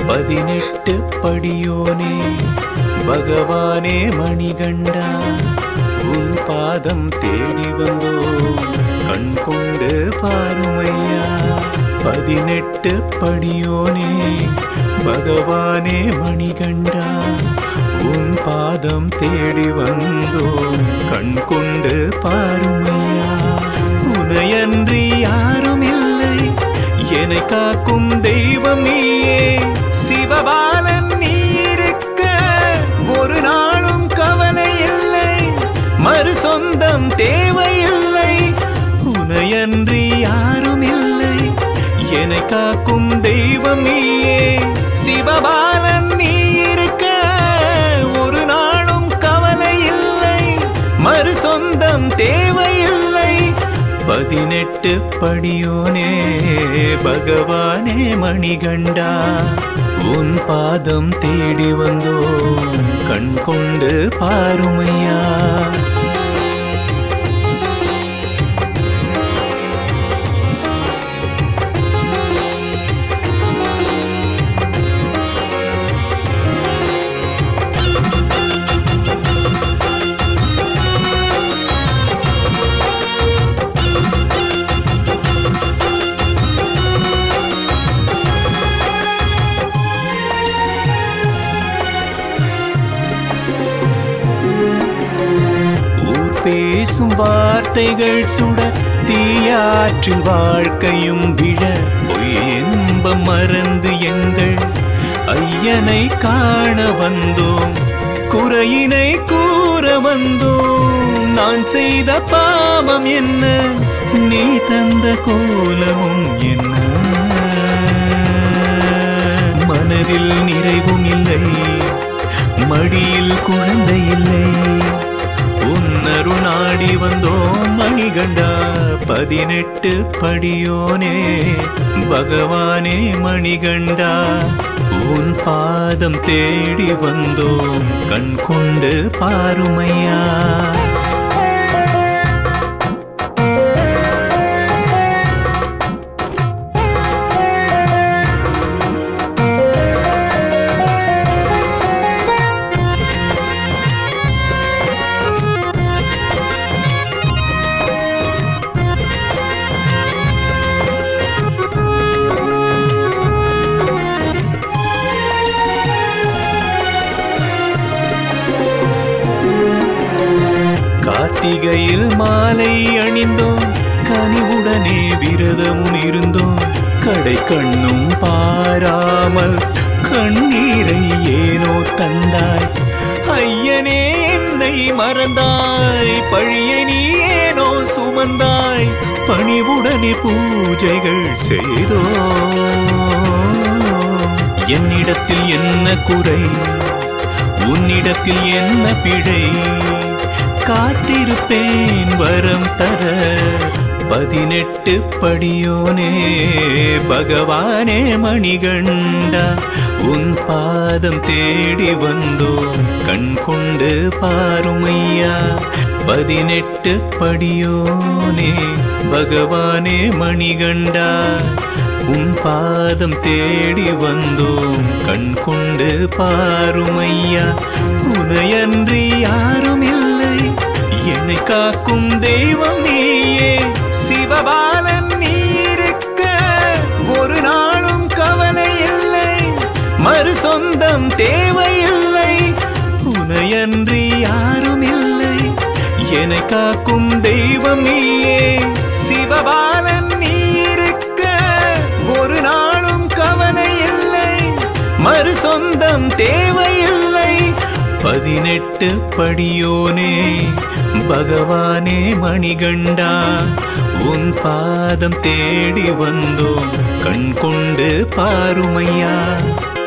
பதினெட்டு படியோனே பகவானே மணிகண்டா உன் பாதம் தேடி வந்தோ கண் கொண்டு பாருமையா பதினெட்டு படியோனே பகவானே மணிகண்டா உன் பாதம் தேடி வந்தோ கண் கொண்டு பாருமையா உனையன்றி யாரும் இல்லை என்னை காக்கும் தெய்வம் நீயே சிவபாலன் நீ இருக்க ஒரு நாளும் கவலை இல்லை மறு சொந்தம் தேவையில்லை உனையன்றி யாரும் இல்லை என்னை காக்கும் தெய்வம் நீயே சிவபாலன் நீ இருக்க ஒரு நாளும் கவலை இல்லை மறு சொந்தம் தேவையில்லை பதினெட்டு படியோனே பகவானே மணிகண்டா உன் பாதம் தேடி வந்தோ கண் கொண்டு பாருமையா ஊர் பேசும் வார்த்தைகள் சுட தீயாற்றில் வாழ்க்கையும் விழ பொய் இன்பம் மறந்து எங்கள் ஐயனை காண வந்தோம் குறையினை கூற வந்தோம் நான் செய்த பாவம் என்ன நீ தந்த கோலமும் என்ன மனதில் நிறைவும் இல்லை மடியில் குழந்தை இல்லை உன்னரு நாடி வந்தோம் மணிகண்டா பதினெட்டு படியோனே பகவானே மணிகண்டா உன் பாதம் தேடி வந்தோம் கண் கொண்டு பாருமையா கார்த்திகையில் மாலை அணிந்தோம் கனிவுடனே விரதமும் இருந்தோம் கடை கண்ணும் பாராமல் கண்ணீரை ஏனோ தந்தாய் ஐயனே என்னை மறந்தாய் பழியை நீ ஏனோ சுமந்தாய் பணிவுடனே பூஜைகள் செய்தோ என்னிடத்தில் என்ன குறை உன்னிடத்தில் என்ன பிழை காத்திருப்பேன் வரம் தர பதினெட்டு படியோனே பகவானே மணிகண்டா உன் பாதம் தேடி வந்தோம் கண் கொண்டு பாருமையா பதினெட்டு படியோனே பகவானே மணிகண்டா உன் பாதம் தேடி வந்தோம் கண் கொண்டு பாருமையா உனையன்றி யாரும் இல்லை என்னை காக்கும் தெய்வம் நீயே சிவபாலன் நீ இருக்க ஒரு நாளும் கவலை இல்லை மறு சொந்தம் தேவையில்லை உனையன்றி யாரும் இல்லை என்னை காக்கும் தெய்வம் நீயே சிவபாலன் நீ இருக்க ஒரு நாளும் கவலை இல்லை மறு சொந்தம் தேவையில்லை பதினெட்டு படியோனே பகவானே மணிகண்டா உன் பாதம் தேடி வந்தோம் கண் கொண்டு பாருமையா